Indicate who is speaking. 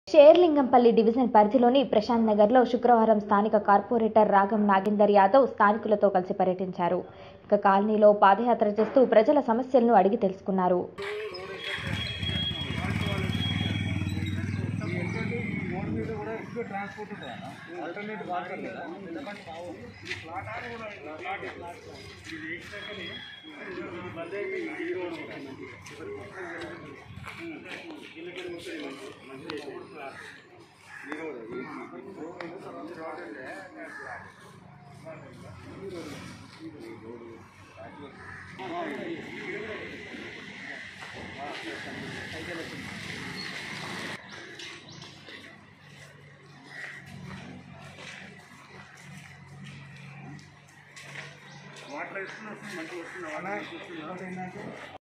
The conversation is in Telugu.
Speaker 1: షేర్లింగంపల్లి డివిజన్ పరిధిలోని ప్రశాంత్ నగర్లో శుక్రవారం స్థానిక కార్పొరేటర్ రాగం నాగేందర్ యాదవ్ స్థానికులతో కలిసి పర్యటించారు ఇక కాలనీలో పాదయాత్ర చేస్తూ ప్రజల సమస్యలను అడిగి తెలుసుకున్నారు
Speaker 2: రోడ్ మీద కూడా ఎక్కువ ట్రాన్స్పోర్ట్ ఉంటుంది ఆల్టర్నేట్ వాడతారు కదా వాటర్ వేసుకుని వస్తుంది మంచిగా వస్తుంది వాటర్ వేసుకుంటున్నా ఏంటంటే